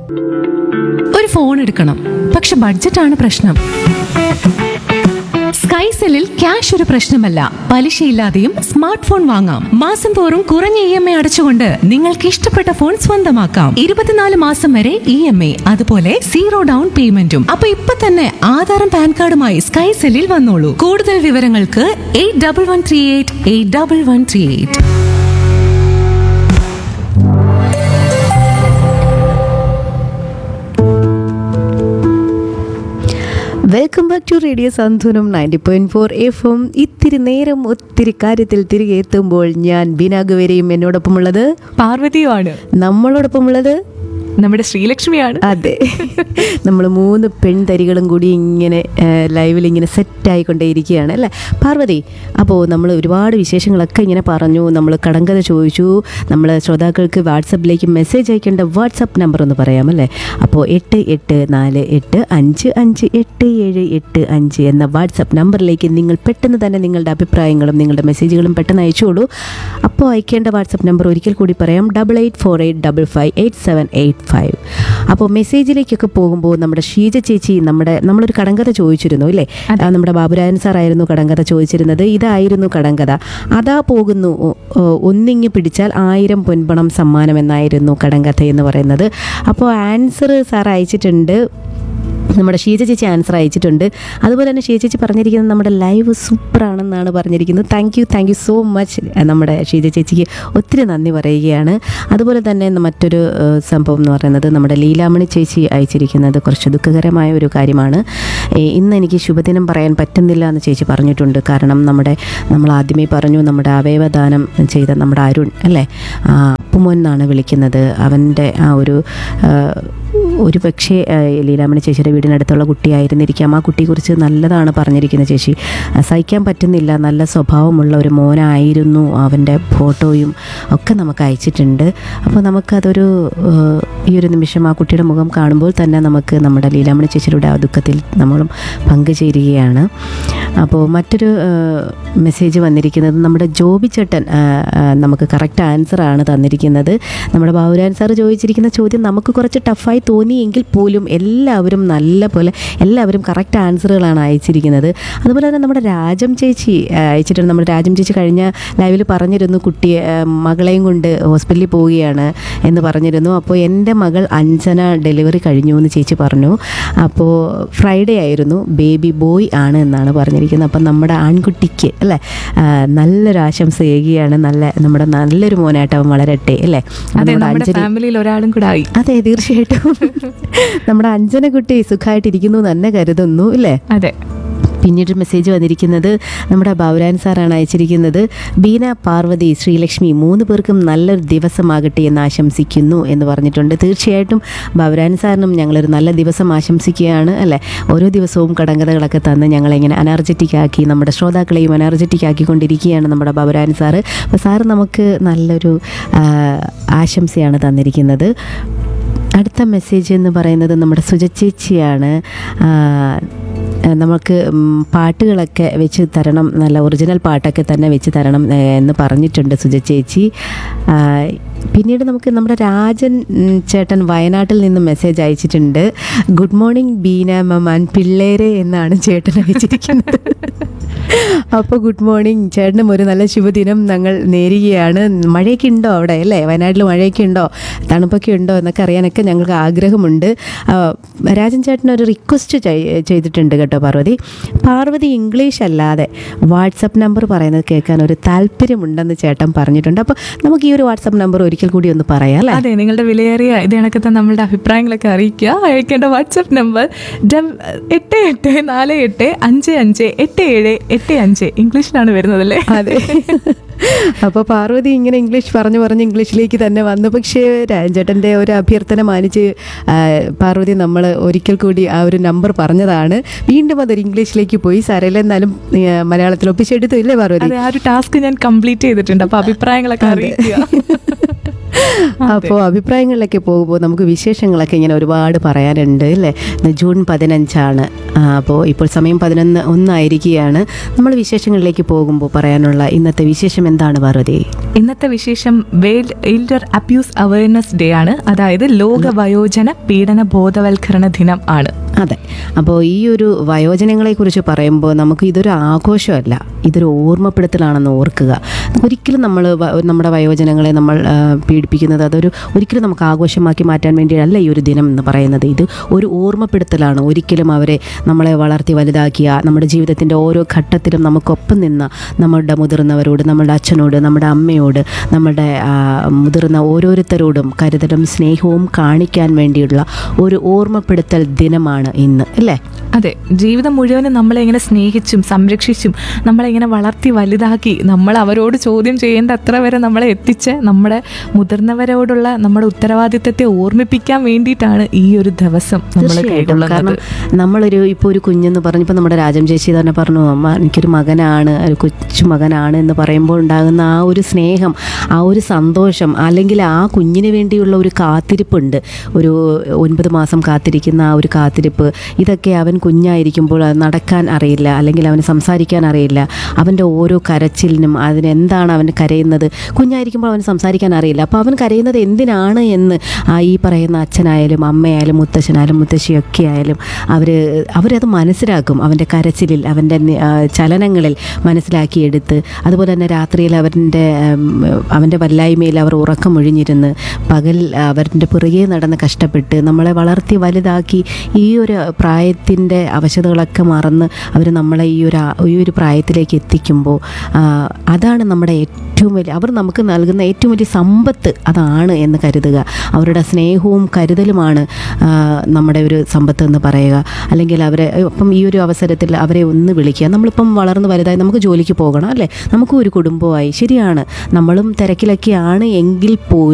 ഒരു ഫോൺ എടുക്കണം പക്ഷെ ബഡ്ജറ്റാണ് പ്രശ്നം സ്കൈസെല്ലിൽ ക്യാഷ് ഒരു പ്രശ്നമല്ല പലിശയില്ലാതെയും സ്മാർട്ട് ഫോൺ വാങ്ങാം മാസം തോറും കുറഞ്ഞ ഇ എം ഐ അടച്ചുകൊണ്ട് നിങ്ങൾക്ക് ഇഷ്ടപ്പെട്ട ഫോൺ സ്വന്തമാക്കാം ഇരുപത്തിനാല് മാസം വരെ ഇ എം ഐ അതുപോലെ സീറോ ഡൗൺ പേയ്മെന്റും അപ്പൊ ഇപ്പൊ തന്നെ ആധാറും പാൻ കാർഡുമായി സ്കൈസെല്ലിൽ വന്നോളൂ കൂടുതൽ വിവരങ്ങൾക്ക് eight double one three eight eight double one three eight welcome back to radio Santhwanam ninety point four F M ഇത്തിരി നേരം ഒത്തിരി കാര്യത്തിൽ തിരികെ എത്തുമ്പോൾ ഞാൻ ബിനാഗുവരെയും എന്നോടൊപ്പമുള്ളത് പാർവതിയുമാണ് നമ്മളോടൊപ്പമുള്ളത് നമ്മുടെ ശ്രീലക്ഷ്മിയാണ് അതെ നമ്മൾ മൂന്ന് പെൺതരികളും കൂടി ഇങ്ങനെ ലൈവിൽ ഇങ്ങനെ സെറ്റായിക്കൊണ്ടേയിരിക്കുകയാണ് അല്ലേ പാർവതി അപ്പോൾ നമ്മൾ ഒരുപാട് വിശേഷങ്ങളൊക്കെ ഇങ്ങനെ പറഞ്ഞു നമ്മൾ കടങ്കഥ ചോദിച്ചു നമ്മൾ ശ്രോതാക്കൾക്ക് വാട്സപ്പിലേക്ക് മെസ്സേജ് അയക്കേണ്ട വാട്സപ്പ് നമ്പർ ഒന്ന് പറയാമല്ലേ അപ്പോൾ എട്ട് എട്ട് നാല് എട്ട് അഞ്ച് അഞ്ച് എട്ട് ഏഴ് എട്ട് അഞ്ച് എന്ന വാട്സപ്പ് നമ്പറിലേക്ക് നിങ്ങൾ പെട്ടെന്ന് തന്നെ നിങ്ങളുടെ അഭിപ്രായങ്ങളും നിങ്ങളുടെ മെസ്സേജുകളും പെട്ടെന്ന് അയച്ചോളൂ അപ്പോൾ അയക്കേണ്ട വാട്സപ്പ് നമ്പർ ഒരിക്കൽ കൂടി പറയാം double eight four eight double five eight seven eight five അപ്പോൾ മെസ്സേജിലേക്കൊക്കെ പോകുമ്പോൾ നമ്മുടെ ഷീജ ചേച്ചി നമ്മുടെ നമ്മളൊരു കടങ്കഥ ചോദിച്ചിരുന്നു ഇല്ലേ ആ, നമ്മുടെ ബാബുരാജൻ സാറായിരുന്നു കടങ്കഥ ചോദിച്ചിരുന്നത് ഇതായിരുന്നു കടങ്കഥ അതാ പോകുന്നു ഒ- ഒ- ഒന്നിങ്ങി പിടിച്ചാൽ ആയിരം പൊൻപണം സമ്മാനം എന്നായിരുന്നു കടങ്കഥ എന്ന് പറയുന്നത് അപ്പോൾ ആൻസർ സാർ അയച്ചിട്ടുണ്ട് നമ്മുടെ ഷീജ ചേച്ചി ആൻസർ അയച്ചിട്ടുണ്ട് അതുപോലെ തന്നെ ഷീജ ചേച്ചി പറഞ്ഞിരിക്കുന്നത് നമ്മുടെ ലൈവ് സൂപ്പറാണെന്നാണ് പറഞ്ഞിരിക്കുന്നത് thank you thank you so much നമ്മുടെ ഷീജ ചേച്ചിക്ക് ഒത്തിരി നന്ദി പറയുകയാണ് അതുപോലെ തന്നെ മറ്റൊരു ഏഹ്, സംഭവം എന്ന് പറയുന്നത് നമ്മുടെ ലീലാമണി ചേച്ചി അയച്ചിരിക്കുന്നത് കുറച്ച് ദുഃഖകരമായ ഒരു കാര്യമാണ് ഏഹ്, ഇന്ന് എനിക്ക് ശുഭദിനം പറയാൻ പറ്റുന്നില്ല എന്ന് ചേച്ചി പറഞ്ഞിട്ടുണ്ട് കാരണം നമ്മുടെ നമ്മൾ ആദ്യമേ പറഞ്ഞു നമ്മുടെ അവയവദാനം ചെയ്ത നമ്മുടെ അരുൺ അല്ലേ ആ, അപ്പുമോൻ എന്നാണ് വിളിക്കുന്നത് അവൻ്റെ ആ ഒരു ആ, ഒരു പക്ഷേ ആ, ലീലാമണി ചേച്ചിയുടെ വീടിനടുത്തുള്ള കുട്ടിയായിരുന്നിരിക്കാം ആ കുട്ടിയെക്കുറിച്ച് നല്ലതാണ് പറഞ്ഞിരിക്കുന്നത് ചേച്ചി ആ, സഹിക്കാൻ പറ്റുന്നില്ല നല്ല സ്വഭാവമുള്ള ഒരു മോനായിരുന്നു അവൻ്റെ ഫോട്ടോയും ഒക്കെ നമുക്ക് അയച്ചിട്ടുണ്ട് അപ്പോൾ നമുക്കതൊരു ആ, ഈ ഒരു നിമിഷം ആ കുട്ടിയുടെ മുഖം കാണുമ്പോൾ തന്നെ നമുക്ക് നമ്മുടെ ലീലാമണി ചേച്ചിയുടെ ആ ദുഃഖത്തിൽ നമ്മളും പങ്കുചേരുകയാണ് അപ്പോൾ മറ്റൊരു ആ, മെസ്സേജ് വന്നിരിക്കുന്നത് നമ്മുടെ ജോബി ചേട്ടൻ ആ, ആ, നമുക്ക് കറക്റ്റ് ആൻസറാണ് തന്നിരിക്കുന്നത് നമ്മുടെ ബാബുരാൻ സാർ ചോദിച്ചിരിക്കുന്ന ചോദ്യം നമുക്ക് കുറച്ച് ടഫായി തോന്നിയെങ്കിൽ പോലും എല്ലാവരും നല്ല പോലെ എല്ലാവരും കറക്റ്റ് ആൻസറുകളാണ് അയച്ചിരിക്കുന്നത് അതുപോലെ തന്നെ നമ്മുടെ രാജം ചേച്ചി ആ, അയച്ചിട്ടുണ്ട് നമ്മുടെ രാജം ചേച്ചി കഴിഞ്ഞ ലൈവിൽ പറഞ്ഞിരുന്നു കുട്ടിയെ ആ, മകളെയും കൊണ്ട് ഹോസ്പിറ്റലിൽ പോവുകയാണ് എന്ന് പറഞ്ഞിരുന്നു അപ്പോൾ എൻ്റെ മകൾ അഞ്ജന ഡെലിവറി കഴിഞ്ഞു എന്ന് ചേച്ചി പറഞ്ഞു അപ്പോൾ ഫ്രൈഡേ ആയിരുന്നു ബേബി ബോയ് ആണ് എന്നാണ് പറഞ്ഞിരിക്കുന്നത് അപ്പം നമ്മുടെ ആൺകുട്ടിക്ക് അല്ലേ ആ, നല്ലൊരു ആശംസ ഏകിയാണ് നല്ല നമ്മുടെ നല്ലൊരു മോനായിട്ട് അവൻ വളരട്ടെ അല്ലേ അതെ നമ്മുടെ നമ്മുടെ അഞ്ജലി ഫാമിലിയിൽ ഒരാളും കൂടെ ആയി അതെ തീർച്ചയായിട്ടും നമ്മുടെ അഞ്ജനക്കുട്ടി സുഖമായിട്ടിരിക്കുന്നു എന്ന് തന്നെ കരുതുന്നു അല്ലേ അതെ പിന്നീട് മെസ്സേജ് വന്നിരിക്കുന്നത് നമ്മുടെ ബാബുരാൻ സാറാണ് അയച്ചിരിക്കുന്നത് ബീന പാർവതി ശ്രീലക്ഷ്മി മൂന്ന് പേർക്കും നല്ലൊരു ദിവസമാകട്ടെ എന്ന് ആശംസിക്കുന്നു എന്ന് പറഞ്ഞിട്ടുണ്ട് തീർച്ചയായിട്ടും ബാബുരാൻ സാറിനും ഞങ്ങളൊരു നല്ല ദിവസം ആശംസിക്കുകയാണ് അല്ലേ ഓരോ ദിവസവും കടങ്കഥകളൊക്കെ തന്ന് ഞങ്ങളിങ്ങനെ അനർജറ്റിക് ആക്കി നമ്മുടെ ശ്രോതാക്കളെയും അനർജറ്റിക് ആക്കിക്കൊണ്ടിരിക്കുകയാണ് നമ്മുടെ ബാബുരാൻ സാറ് അപ്പോൾ സാറ് നമുക്ക് നല്ലൊരു ആ, ആശംസയാണ് തന്നിരിക്കുന്നത് അടുത്ത മെസ്സേജ് എന്ന് പറയുന്നത് നമ്മുടെ സുജച്ചേച്ചിയാണ് ആ, നമുക്ക് ഉം, പാട്ടുകളൊക്കെ വെച്ച് തരണം നല്ല ഒറിജിനൽ പാട്ടൊക്കെ തന്നെ വെച്ച് തരണം ഏ, എന്ന് പറഞ്ഞിട്ടുണ്ട് സുജച്ചേച്ചി ആ, പിന്നീട് നമുക്ക് നമ്മുടെ രാജൻ ഉം, ചേട്ടൻ വയനാട്ടിൽ നിന്ന് മെസ്സേജ് അയച്ചിട്ടുണ്ട് ഗുഡ് മോർണിംഗ് ബീന മമാൻ പിള്ളേരെ എന്നാണ് ചേട്ടൻ അയച്ചിരിക്കുന്നത് അപ്പോൾ ഗുഡ് മോർണിംഗ് ചേട്ടനും ഒരു നല്ല ശുഭദിനം ഞങ്ങൾ നേരുകയാണ് മഴയൊക്കെ ഉണ്ടോ അവിടെ അല്ലേ വയനാട്ടിൽ മഴയൊക്കെ ഉണ്ടോ തണുപ്പൊക്കെ ഉണ്ടോ എന്നൊക്കെ അറിയാനൊക്കെ ഞങ്ങൾക്ക് ആഗ്രഹമുണ്ട് ആ, രാജൻ ചേട്ടൻ ഒരു റിക്വസ്റ്റ് ചെയ്തിട്ടുണ്ട് കേട്ടോ പാർവതി പാർവതി ഇംഗ്ലീഷ് അല്ലാതെ വാട്സപ്പ് നമ്പർ പറയുന്നത് കേൾക്കാൻ ഒരു താല്പര്യമുണ്ടെന്ന് ചേട്ടൻ പറഞ്ഞിട്ടുണ്ട് അപ്പോൾ നമുക്ക് ഈ ഒരു വാട്സപ്പ് നമ്പർ ഒരിക്കൽ കൂടി ഒന്ന് പറയാം അല്ലേ അതെ നിങ്ങളുടെ വിലയേറിയ ഇത് കണക്കത്തെ നമ്മളുടെ അഭിപ്രായങ്ങളൊക്കെ അറിയിക്കുക അയക്കേണ്ട വാട്സപ്പ് നമ്പർ ഡബ് എട്ട് എട്ട് നാല് എട്ട് അഞ്ച് അഞ്ച് എട്ട് ഏഴ് എട്ട് അഞ്ച് ഇംഗ്ലീഷിലാണ് വരുന്നത് അല്ലേ അതെ അപ്പോൾ പാർവതി ഇങ്ങനെ ഇംഗ്ലീഷ് പറഞ്ഞു പറഞ്ഞ് ഇംഗ്ലീഷിലേക്ക് തന്നെ വന്നു പക്ഷേ രാജേട്ടൻ്റെ ഒരു അഭ്യർത്ഥന മാനിച്ച് ആ, പാർവതി നമ്മൾ ഒരിക്കൽ കൂടി ആ ഒരു നമ്പർ പറഞ്ഞതാണ് വീണ്ടും അതൊരു ഇംഗ്ലീഷിലേക്ക് പോയി സാരല്ല എന്നാലും ആ, മലയാളത്തിൽ ഒപ്പിച്ചെടുത്തു ഇല്ലേ പാർവതി അതെ ആ ഒരു ടാസ്ക് ഞാൻ കംപ്ലീറ്റ് ചെയ്തിട്ടുണ്ട് അപ്പൊ അഭിപ്രായങ്ങളൊക്കെ അറിയിക്കുക അപ്പോൾ അഭിപ്രായങ്ങളിലൊക്കെ പോകുമ്പോൾ നമുക്ക് വിശേഷങ്ങളൊക്കെ ഇങ്ങനെ ഒരുപാട് പറയാനുണ്ട് അല്ലേ ഇന്ന് ജൂൺ പതിനഞ്ചാണ് അപ്പോൾ ഇപ്പോൾ സമയം പതിനൊന്ന് ഒന്നായിരിക്കുകയാണ് നമ്മൾ വിശേഷങ്ങളിലേക്ക് പോകുമ്പോൾ പറയാനുള്ള ഇന്നത്തെ വിശേഷം എന്താണ് പാർവതി ഇന്നത്തെ വിശേഷം world elder abuse awareness day ആണ് അതായത് ലോക വയോജന പീഡന ബോധവൽക്കരണ ദിനം ആണ് അതെ അപ്പോൾ ഈ ഒരു വയോജനങ്ങളെക്കുറിച്ച് പറയുമ്പോൾ നമുക്ക് ഇതൊരു ആഘോഷമല്ല ഇതൊരു ഓർമ്മപ്പെടുത്തലാണെന്ന് ഓർക്കുക ഒരിക്കലും നമ്മൾ വ- നമ്മുടെ വയോജനങ്ങളെ നമ്മൾ ആ, പീഡിപ്പിക്കുന്നത് അതൊരു ഒരിക്കലും നമുക്ക് ആഘോഷമാക്കി മാറ്റാൻ വേണ്ടിയല്ല ഈ ഒരു ദിനം എന്ന് പറയുന്നത് ഇത് ഒരു ഓർമ്മപ്പെടുത്തലാണ് ഒരിക്കലും അവരെ നമ്മളെ വളർത്തി വലുതാക്കിയ നമ്മുടെ ജീവിതത്തിൻ്റെ ഓരോ ഘട്ടത്തിലും നമുക്കൊപ്പം നിന്ന നമ്മുടെ മുതിർന്നവരോട് നമ്മുടെ അച്ഛനോട് നമ്മുടെ അമ്മയോട് നമ്മുടെ ആ, മുതിർന്ന ഓരോരുത്തരോടും കരുതലും സ്നേഹവും കാണിക്കാൻ വേണ്ടിയുള്ള ഒരു ഓർമ്മപ്പെടുത്തൽ ദിനമാണ് ഇന്ന് അല്ലേ അതെ ജീവിതം മുഴുവനും നമ്മളെ ഇങ്ങനെ സ്നേഹിച്ചും സംരക്ഷിച്ചും നമ്മളെ ഇങ്ങനെ വളർത്തി വലുതാക്കി നമ്മൾ അവരോട് ചോദ്യം ചെയ്യേണ്ട അത്ര വരെ നമ്മളെ എത്തിച്ച് നമ്മുടെ മുതിർന്നവരോടുള്ള നമ്മുടെ ഉത്തരവാദിത്തത്തെ ഓർമ്മിപ്പിക്കാൻ വേണ്ടിയിട്ടാണ് ഈ ഒരു ദിവസം നമ്മൾ തീർച്ചയായിട്ടും കാരണം കൈക്കൊള്ളുന്നത് നമ്മളൊരു ഇപ്പോൾ ഒരു കുഞ്ഞെന്ന് പറഞ്ഞപ്പോൾ നമ്മുടെ രാജം ചേച്ചി തന്നെ പറഞ്ഞു അമ്മ എനിക്കൊരു മകനാണ് ഒരു കൊച്ചു മകനാണ് എന്ന് പറയുമ്പോൾ ഉണ്ടാകുന്ന ആ ഒരു സ്നേഹം ആ ഒരു സന്തോഷം അല്ലെങ്കിൽ ആ കുഞ്ഞിന് വേണ്ടിയുള്ള ഒരു കാത്തിരിപ്പുണ്ട് ഒരു ഒൻപത് മാസം കാത്തിരിക്കുന്ന ആ ഒരു കാത്തിരിപ്പ് ഇതൊക്കെ അവൻ കുഞ്ഞായിരിക്കുമ്പോൾ അത് നടക്കാൻ അറിയില്ല അല്ലെങ്കിൽ അവന് സംസാരിക്കാൻ അറിയില്ല അവൻ്റെ ഓരോ കരച്ചിലിനും അതിനെന്താണ് അവൻ കരയുന്നത് കുഞ്ഞായിരിക്കുമ്പോൾ അവന് സംസാരിക്കാൻ അറിയില്ല അപ്പോൾ അവൻ കരയുന്നത് എന്തിനാണ് എന്ന് ആ ഈ പറയുന്ന അച്ഛനായാലും അമ്മയായാലും മുത്തശ്ശനായാലും മുത്തശ്ശിയൊക്കെ ആയാലും അവർ അവരത് മനസ്സിലാക്കും അവൻ്റെ കരച്ചിലിൽ അവൻ്റെ നി- ആ, ചലനങ്ങളിൽ മനസ്സിലാക്കിയെടുത്ത് അതുപോലെ തന്നെ രാത്രിയിൽ അവൻ്റെ ഉം, അവൻ്റെ വല്ലായ്മയിൽ അവർ ഉറക്കമൊഴിഞ്ഞിരുന്ന് പകൽ അവരുടെ പിറകെ നടന്ന് കഷ്ടപ്പെട്ട് നമ്മളെ വളർത്തി വലുതാക്കി ഈ ഒരു പ്രായത്തിൻ്റെ അവശതകളൊക്കെ മറന്ന് അവർ നമ്മളെ ഈ ഒരു ആ- ഈ ഒരു പ്രായത്തിലേക്ക് എത്തിക്കുമ്പോൾ ആ, അതാണ് നമ്മുടെ ഏറ്റവും വലിയ അവർ നമുക്ക് നൽകുന്ന ഏറ്റവും വലിയ സമ്പത്ത് അതാണ് എന്ന് കരുതുക അവരുടെ സ്നേഹവും കരുതലുമാണ് ആ, നമ്മുടെ ഒരു സമ്പത്ത് എന്ന് പറയുക അല്ലെങ്കിൽ അവരെ ഇപ്പം ഈ ഒരു അവസരത്തിൽ അവരെ ഒന്ന് വിളിക്കുക നമ്മളിപ്പം വളർന്ന് വലുതായി നമുക്ക് ജോലിക്ക് പോകണം അല്ലേ നമുക്കും ഒരു കുടുംബമായി ശരിയാണ് നമ്മളും തിരക്കിലൊക്കെയാണ് എങ്കിൽ പോലും